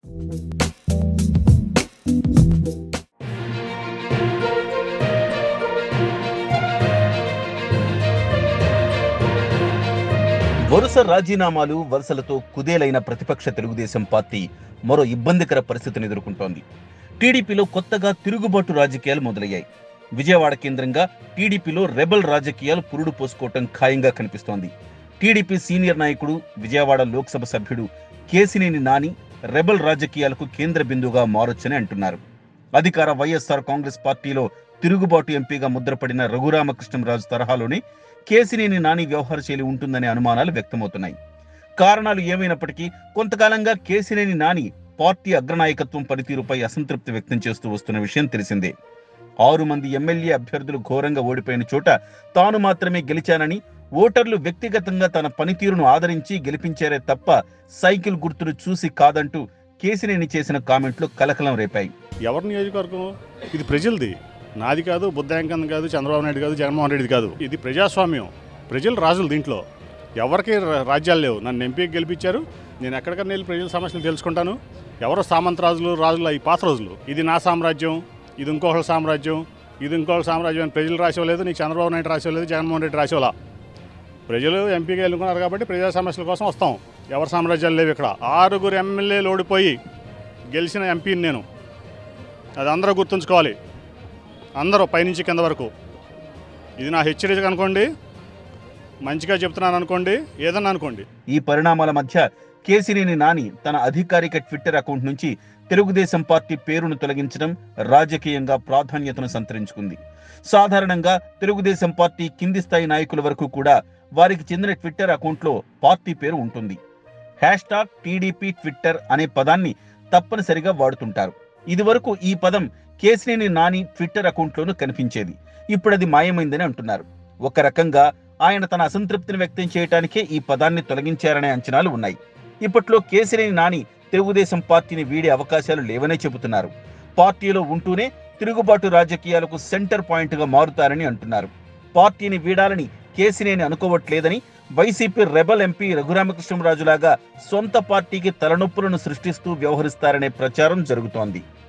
వరుస రాజీనామాలు వరుసలతో కుదేలైన ప్రతిపక్ష తెలుగుదేశం పార్టీ మరో ఇబ్బందికర పరిస్థితిని ఎదుర్కొంటోంది టీడీపీలో కొత్తగా తిరుగుబాటు రాజకీయాలు మొదలయ్యాయి విజయవాడ కేంద్రంగా టీడీపీలో రెబల్ రాజకీయాలు పురుడు పోసుకోవటం ఖాయంగా కనిపిస్తోంది టీడీపీ సీనియర్ నాయకుడు విజయవాడ లోక్సభ సభ్యుడు కేసినేని నాని రెబల్ రాజకీయాలకు కేంద్ర బిందువుగా మారొచ్చని అంటున్నారు అధికార వైఎస్ఆర్ కాంగ్రెస్ పార్టీలో తిరుగుబాటు ఎంపీగా ముద్రపడిన రఘురామకృష్ణంరాజు తరహాలోనే కేసినేని నాని వ్యవహార శైలి ఉంటుందనే అనుమానాలు వ్యక్తమవుతున్నాయి కారణాలు ఏమైనప్పటికీ కొంతకాలంగా కేసినేని నాని పార్టీ అగ్రనాయకత్వం పనితీరుపై అసంతృప్తి వ్యక్తం చేస్తూ వస్తున్న విషయం తెలిసిందే ఆరు మంది ఎమ్మెల్యే అభ్యర్థులు ఘోరంగా ఓడిపోయిన చోట తాను మాత్రమే గెలిచానని ఓటర్లు వ్యక్తిగతంగా తన పనితీరును ఆదరించి గెలిపించారే తప్ప సైకిల్ గుర్తును చూసి కాదంటూ కేసినేని చేసిన కామెంట్లు కలకలం రేపాయి ఎవరి నియోజకవర్గం ఇది ప్రజలది నాది కాదు బుద్ధాంకన్ కాదు చంద్రబాబు నాయుడు కాదు జగన్మోహన్ రెడ్డి కాదు ఇది ప్రజాస్వామ్యం ప్రజలు రాజులు దీంట్లో ఎవరికి రా- రాజ్యాలు లేవు నన్ను ఎంపీకి గెలిపించారు నేను ఎక్కడికన్నా వెళ్ళి ప్రజల సమస్యలు తెలుసుకుంటాను ఎవరో సామంత రాజులు రాజులు అవి పాత రోజులు ఇది నా సామ్రాజ్యం ఇది ఇంకోహళ్ళ సామ్రాజ్యం ఇది ఇంకోహళ్ళ సామ్రాజ్యం అని ప్రజలు రాసేవాలేదు నీకు చంద్రబాబు నాయుడు రాసేవాలేదు జగన్మోహన్ రెడ్డి రాసేవాలా ప్రజలు ఎంపీగా ఎన్నుకున్నారు కాబట్టి ప్రజా సమస్యల కోసం వస్తాం ఎవరి సామ్రాజ్యాలు లేవు ఇక్కడ ఆరుగురు ఎమ్మెల్యేలు ఓడిపోయి గెలిచిన ఎంపీని నేను అది అందరూ గుర్తుంచుకోవాలి అందరూ పైనుంచి కింద వరకు ఇది నా హెచ్చరిక అనుకోండి మంచిగా చెప్తున్నాను అనుకోండి ఏదన్నా అనుకోండి ఈ పరిణామాల మధ్య కేసినేని నాని తన అధికారిక ట్విట్టర్ అకౌంట్ నుంచి తెలుగుదేశం పార్టీ పేరును తొలగించడం రాజకీయంగా ప్రాధాన్యతను సంతరించుకుంది సాధారణంగా తెలుగుదేశం పార్టీ కింది స్థాయి నాయకుల వరకు కూడా వారికి చెందిన ట్విట్టర్ అకౌంట్లో పార్టీ పేరు ఉంటుంది హ్యాష్ టాగ్ టీడీపీ ట్విట్టర్ అనే పదాన్ని తప్పనిసరిగా వాడుతుంటారు ఇదివరకు ఈ పదం కేసినేని నాని ట్విట్టర్ అకౌంట్లోనూ కనిపించేది ఇప్పుడు అది మాయమైందని అంటున్నారు ఒక రకంగా ఆయన తన అసంతృప్తిని వ్యక్తం చేయడానికే ఈ పదాన్ని తొలగించారనే అంచనాలు ఉన్నాయి ఇప్పట్లో కేసినేని నాని తెలుగుదేశం పార్టీని వీడే అవకాశాలు లేవనే చెబుతున్నారు పార్టీలో ఉంటూనే తిరుగుబాటు రాజకీయాలకు సెంటర్ పాయింట్ గా మారుతారని అంటున్నారు పార్టీని వీడాలని కేసినేని అనుకోవట్లేదని వైసీపీ రెబల్ ఎంపీ రఘురామకృష్ణరాజులాగా సొంత పార్టీకి తలనొప్పులను సృష్టిస్తూ వ్యవహరిస్తారనే ప్రచారం జరుగుతోంది